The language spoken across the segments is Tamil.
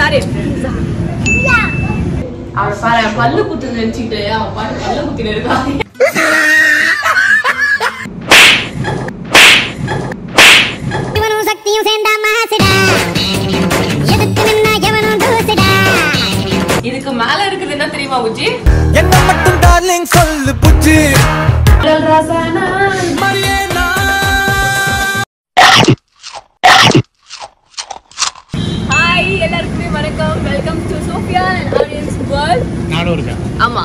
யாரு அவன் பாரு பல்லு குத்து நினைச்சிட்டு அவன் பாட்டு பல்லு குத்திட்டு இருக்கான் இவனும் சக்தியும் சேர்ந்தா மகாசிடா எதுக்கு நின்னா எவனும் தூசிடா இதுக்கு மேல இருக்குது என்ன தெரியுமா உச்சி என்ன மட்டும் டார்லிங் சொல்லு புச்சு ஹாய் எல்லாருக்குமே வணக்கம் welcome to Sophia and audience world நானும் இருக்கேன் ஆமா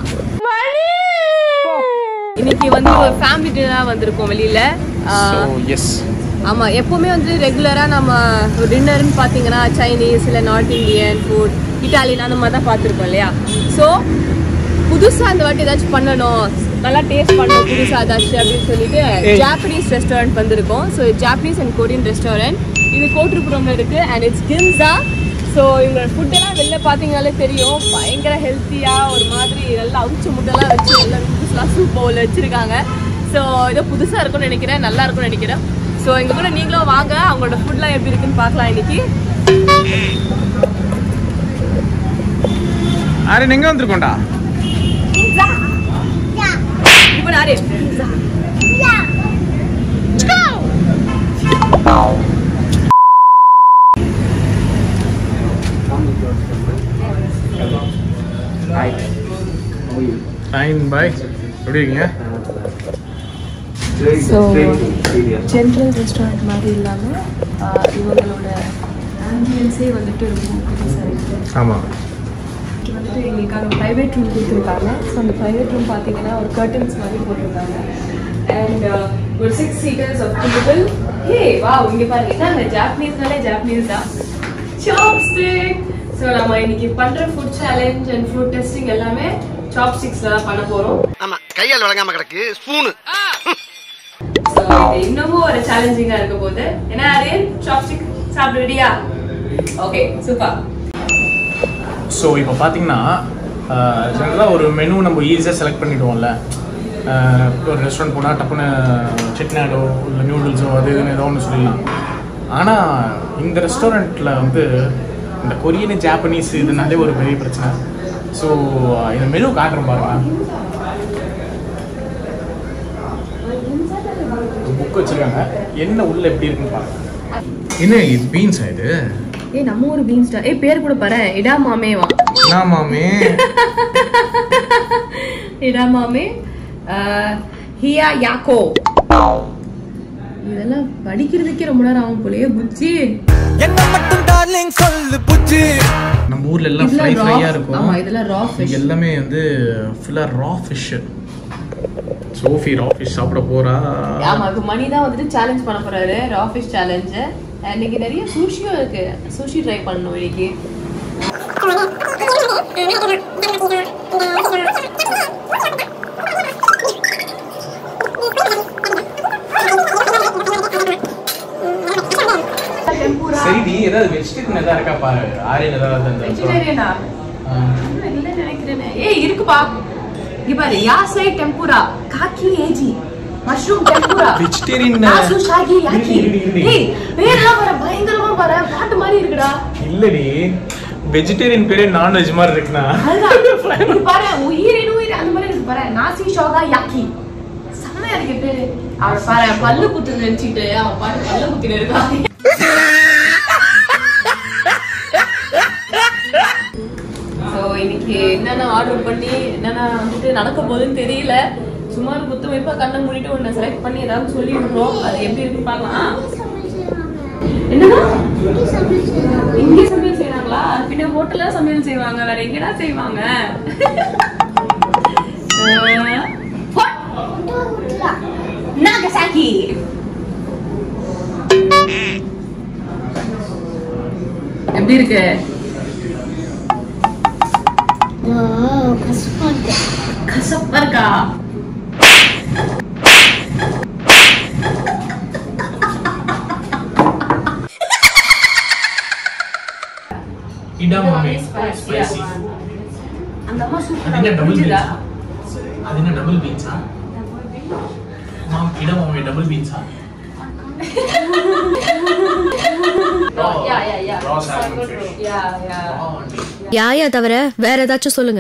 இன்னைக்கு வந்து ஒரு ஃபேமிலி டின்னர் வந்திருக்கோம் வெளியில ஸோ ஆஹ், எஸ் ஆமா எப்பவுமே வந்து ரெகுலரா நம்ம டின்னர்னு பாத்தீங்கன்னா சைனீஸ் இல்ல நார்த் இந்தியன் ஃபுட் இட்டாலியன் அந்த மாதிரி தான் பார்த்துருக்கோம் இல்லையா ஸோ புதுசா இந்த வாட்டி ஏதாச்சும் பண்ணணும் நல்லா டேஸ்ட் பண்ணணும் புதுசா ஏதாச்சும் அப்படின்னு சொல்லிட்டு ஜாப்பனீஸ் ரெஸ்டாரண்ட் வந்திருக்கோம் so Japanese and Korean restaurant இது கோட்டுப்புறம்ல இருக்கு அண்ட் இட்ஸ் கிம்ஸா ஸோ இவங்களோட ஃபுட்டெல்லாம் வெளில பார்த்தீங்கனாலே தெரியும் பயங்கர ஹெல்த்தியாக ஒரு மாதிரி நல்லா அவிச்ச முட்டைலாம் வச்சு நல்லா புதுசுலாம் சூப் பவுல் வச்சுருக்காங்க ஸோ ஏதோ புதுசாக இருக்கும்னு நினைக்கிறேன் நல்லா இருக்கும்னு நினைக்கிறேன் ஸோ எங்க கூட நீங்களும் வாங்க அவங்களோட ஃபுட்லாம் எப்படி இருக்குன்னு பார்க்கலாம் இன்னைக்கு ஆரன் எங்க வந்திருக்கோண்டா இப்போ நாரே ஃபைன் பாய் எப்படி இருக்கீங்க ஸோ ஜென்ரல் ரெஸ்டாரண்ட் மாதிரி இல்லாமல் இவங்களோட ஆம்பியன்ஸே வந்துட்டு ரொம்ப புதுசாக இருக்குது ஆமாம் இங்கே வந்துட்டு எங்களுக்காக ப்ரைவேட் ரூம் கொடுத்துருக்காங்க ஸோ அந்த ப்ரைவேட் ரூம் பார்த்தீங்கன்னா ஒரு கர்டன்ஸ் மாதிரி போட்டிருக்காங்க அண்ட் ஒரு six seaters of table hey வா இங்கே பாருங்க இதாங்க ஜாப்பனீஸ்னாலே ஜாப்பனீஸ் தான் சாப்ஸ்டிக் ஸோ நம்ம இன்னைக்கு பண்ணுற food challenge and food tasting எல்லாமே சாப்ஸ்டிக்ஸில் தான் பண்ண போகிறோம் ஆமா கையால் வழங்காம கிடக்கு ஸ்பூனு ஸோ இது இன்னமும் ஒரு சேலஞ்சிங்காக இருக்க போகுது என்ன ஆரியன் சாப்ஸ்டிக் சாப்பிட ரெடியா ஓகே சூப்பர் ஸோ இப்போ பார்த்தீங்கன்னா ஜென்ரலாக ஒரு மெனு நம்ம ஈஸியாக செலக்ட் பண்ணிடுவோம்ல ஆஹ் ஒரு ரெஸ்டாரண்ட் போனால் டப்புன்னு செட்னாடோ இல்லை நியூடுல்ஸோ அது இதுன்னு ஏதோ ஒன்று சொல்லிடலாம் ஆனால் இந்த ரெஸ்டாரண்ட்டில் வந்து இந்த கொரியன் ஜாப்பனீஸ் இதுனாலே ஒரு பெரிய பிரச்சனை ஸோ இந்த மெனு காட்டுறோம் பாருங்க புக் வச்சுருக்காங்க என்ன உள்ள எப்படி இருக்குன்னு பாருங்க என்ன இது பீன்ஸா இது ஏய் நம்ம ஒரு பீன் ஸ்டார் ஏய் பேர் கூட பாரு இடா மாமேவா என்ன மாமே இடா மாமே ஹியா யாக்கோ இதெல்லாம் படிக்கிறதுக்கே ரொம்ப நேரம் ஆகும் போலயே புச்சி என்ன மட்டும் டார்லிங் சொல்லு புச்சு நம்ம ஊர்ல எல்லாம் ஃப்ரை இதெல்லாம் ஃப்ரையா raw- இருக்கும் ஆமா, இதெல்லாம் raw fish. இது எல்லாமே வந்து ஃபுல்லா raw fish Sophie raw fish சாப்பிட போறா ஆமா இப்ப மணி தான் வந்துட்டு சேலஞ்ச் பண்ண போறாரு ரா ஃபிஷ் சேலஞ்ச் இன்னைக்கு நிறைய சூஷியும் இருக்கு சூஷி ட்ரை பண்ணணும் இன்னைக்கு சரி நீ ஏதாவது வெஜிடேரியன் ஏதாவது இருக்கா பாரு ஆரியன் ஏதாவது அந்த வெஜிடேரியனா ஆ. இல்ல நினைக்கிறேனே ஏய் இருக்குப்பா இங்க பாரு யாசை டெம்புரா காக்கி ஏஜி மஷ்ரூம் டெம்புரா Vegetarian. நாசு ஷாகி யாக்கி இரு, இரு, இரு. ஏய் பேர்லாம் பாரு பயங்கரமா பாரு பாட்டு மாதிரி இருக்குடா இல்லடி வெஜிடேரியன் பேரே நான்வெஜ் மாதிரி இருக்குண்ணா அதுதான் இங்க பாரு உயிரின் உயிர் அந்த மாதிரி இருக்கு பாரு நாசி ஷோகா யாக்கி செம்மையா இருக்கு பேரு அவன் பாரு பல்லு குத்து நினைச்சிட்டு அவன் பாட்டு பல்லு குத்திட்டு இருக்கான் ஸோ இன்னைக்கு என்னென்ன ஆர்டர் பண்ணி என்னென்ன வந்துட்டு நடக்க போகுதுன்னு தெரியல சும்மா ஒரு குத்து வைப்பா கண்ணை மூடிட்டு ஒன்று செலக்ட் பண்ணி ஏதாவது சொல்லி விடுறோம் அது எப்படி இருக்குன்னு பார்க்கலாம் என்னன்னா இங்கே சமையல் செய்றாங்களா பின்ன ஹோட்டல்ல சமையல் செய்வாங்க வேற எங்கடா செய்வாங்க நாகசாக்கி எப்படி இருக்கு கசப்பா இருக்கா இடாமாமே Spicy, ஸ்பைசி ஆமா. அந்த அம்மா அது சூப்பரா என்ன டபுள் புரிஞ்சுதா பீன்ஸா அது என்ன டபுள் பீன்ஸா மாம் இடாமாமே டபுள் பீன்ஸா Yeah, yeah, yeah. ரா salmon fish. Yeah, yeah. யாயா தவிர வேற ஏதாச்சும் சொல்லுங்க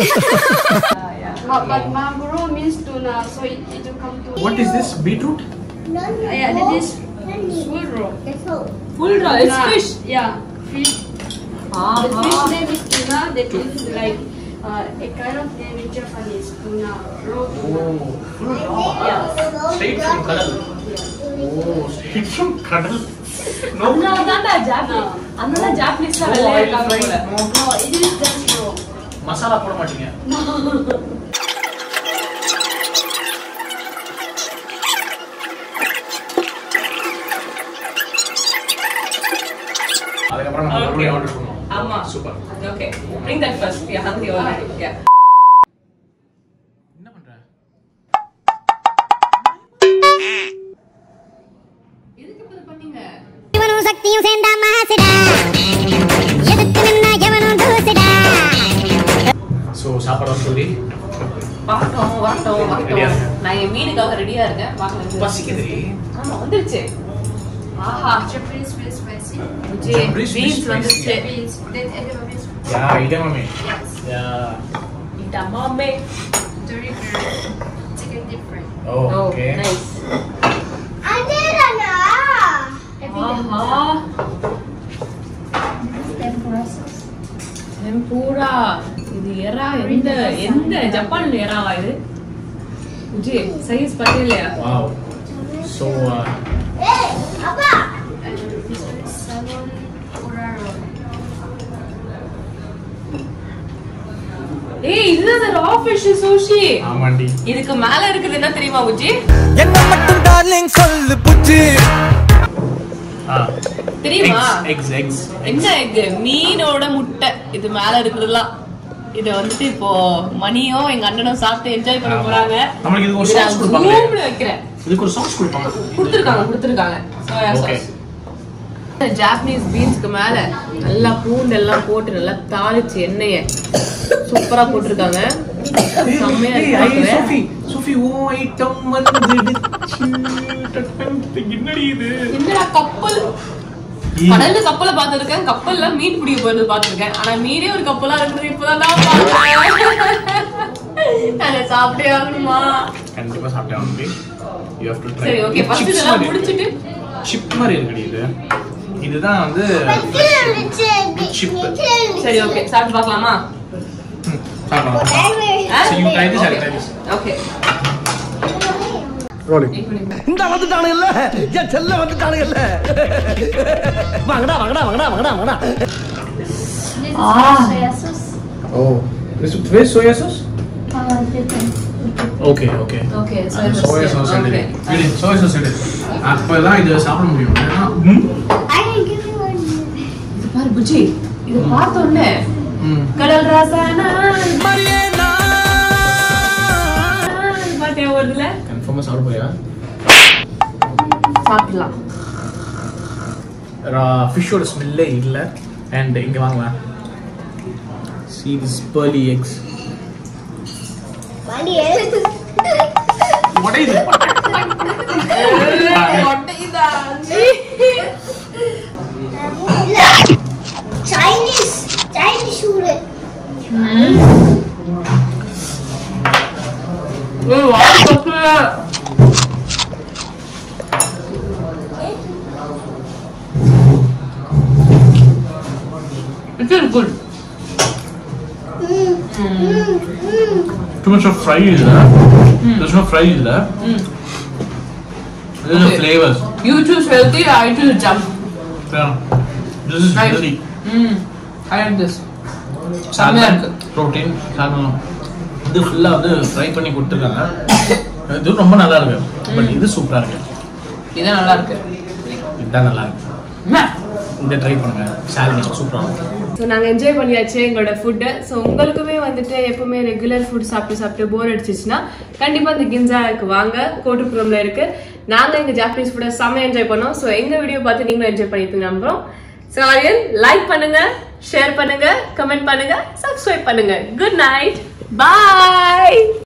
But, but Marlboro means tuna, so it, it will come to. What is this? Beetroot? Yeah, that is full raw. Full raw, it's Tuna, fish. Yeah, fish. The fish name is tuna. That is like uh, a kind of name in Japanese. Tuna, raw tuna. Oh, full raw. Straight from கடல். Oh, straight from கடல். No. அதனாலதான்டா ஜாப்பனீஸ் அதனால ஜாப்பனீஸ் தான் வெள்ளையா இருக்காங்க போல No, it is just raw. Masala போட மாட்டீங்க அதுக்கப்புறம் நம்ம மறுபடியும் ஆர்டர் பண்ணுவோம் ஆமா super okay bring that first we are hungry already yeah என்ன பண்ற எதுக்கு இப்ப இது பண்ணீங்க இவனும் சக்தியும் சேர்ந்தா மகாசிடா எதுக்கு நின்னா எவனும் தூசிடா ஸோ சாப்பாடு சொல்லி வரட்டும் வரட்டும் Ready-ஆ வரட்டும் இருங்க. நான் என் மீனுக்காக ரெடியா இருக்கேன் வாங்க பசிக்குது ஆமா வந்துருச்சு ஆஹா Japanese very spicy. Vijay Japanese beans fish வந்துருச்சு Beans. That edamame is yeah edamame yeah edamame very good. Chicken deep fried. Oh oh okay nice ஆஹா டெம்பூரா இது எறா எந்த எந்த ஜப்பான்ல எறாவா இது விஜய் சைஸ் பார்த்தே இல்லையா wow so And this one is salmon oraro. ஏய் இதுதான் ரா ஃபிஷ் சூஷி ஆமாண்டி இதுக்கு மேல இருக்குது என்ன தெரியுமா விஜய் என்ன மட்டும் டார்லிங் சொல்லு புச்சு ஆ தெரியுமா எக்ஸ் எக்ஸ் என்ன இது மீனோட முட்டை இது மேல இருக்குதுலாம் இது வந்துட்டு இப்போ மணியும் எங்க அண்ணனும் சாப்பிட்டு என்ஜாய் பண்ண ஆமா. போறாங்க நம்மளுக்கு இதுக்கு ஒரு இது sauce நான் கொடுப்பாங்களே. zoom-ல வைக்கிறேன் இதுக்கு ஒரு சாஸ் கொடுப்பாங்க கொடுத்துருக்காங்க கொடுத்துருக்காங்க சோயா Okay. சாஸ் ஜாப்பனீஸ் பீன்ஸ்க்கு மேல நல்லா பூண்டு எல்லாம் போட்டு நல்லா தாளிச்சு எண்ணெய சூப்பரா போட்டிருக்காங்க செம்மையா இருக்கு பார்க்கவே. சோஃபி சோஃபி ஓ ஐட்டம் வந்துடுச்சு என்னடி இது என்னடா கப்பல் கடல்ல கப்பலை பார்த்திருக்கேன் கப்பல்ல மீன் பிடிக்க போறது பார்த்திருக்கேன் ஆனா மீனே ஒரு கப்பலா இருக்குது இப்பதான் நான் பார்த்தேன் அதை சாப்பிட்டே ஆகணுமா கண்டிப்பா சாப்பிட்டே ஆகணும் யூ ஹேவ் டு ட்ரை சரி ஓகே ஃபர்ஸ்ட் இதெல்லாம் முடிச்சிட்டு சிப் மாதிரி இருக்குடி இது இதுதான் வந்து சிப் சரி ஓகே சாப்பிட்டு பார்க்கலாமா சாப்பிடலாம் So you try this, I'll try this. Okay rolling இந்த வந்துட்டானுங்கல்ல என் செல்ல வந்துட்டானுங்கல்ல வாங்கடா வாங்கடா வாங்கடா வாங்கடா வாங்கடா This is soya sauce. Oh, this with soya sauce? Uh, different. Okay, okay. Okay அந்த soya sauce எடுத்து. இது soya sauce எடுத்து. அப்பதான் இது சாப்பிட முடியும் ஏன்னா, ம், I can give you one. இது பாரு புஜி இது பார்த்த உடனே ம். கடல் ராசானா பாத்தியா வருதுல confirm ஆ சாப்பிட போறியா? சாப்பிடலாம் ரா- fish ஓட smell ஏ இல்ல. And இங்க வாங்கலாம். See this pearly eggs. What is it? Chinese. Chinese food. ஏய், வாய் பக்கல. It is good. Too much of fry is there. There's no fry is there. There's no Okay. flavors. You choose healthy, I choose junk. Yeah. This is Nice. healthy. Mm. I like this. செம்மையா Salmon, இருக்கு. protein, salmon. இது ஃபுல்லாக வந்து ஃப்ரை பண்ணி கொடுத்துருக்காங்க இது ரொம்ப நல்லா இருக்கு பட் இது சூப்பரா இருக்கு இது நல்லா இருக்கு இதுதான் நல்லா இருக்கு இதை ட்ரை பண்ணுங்க சாலரி சூப்பரா இருக்கு ஸோ நாங்கள் என்ஜாய் பண்ணியாச்சு எங்களோட ஃபுட்டு ஸோ உங்களுக்குமே வந்துட்டு எப்பவுமே ரெகுலர் ஃபுட் சாப்பிட்டு சாப்பிட்டு போர் அடிச்சிச்சுன்னா கண்டிப்பாக இந்த கின்சாக்கு வாங்க கோட்டுப்புறம்ல இருக்கு நாங்கள் எங்கள் ஜாப்பனீஸ் ஃபுட்டை செம்ம என்ஜாய் பண்ணோம் ஸோ எங்கள் வீடியோ பார்த்து நீங்களும் என்ஜாய் பண்ணிட்டு நம்புறோம் ஸோ ஆரியன் லைக் பண்ணுங்க ஷேர் பண்ணுங்க கமெண்ட் பண்ணுங்க சப்ஸ்கிரைப் பண்ணுங்க குட் நைட் பாய்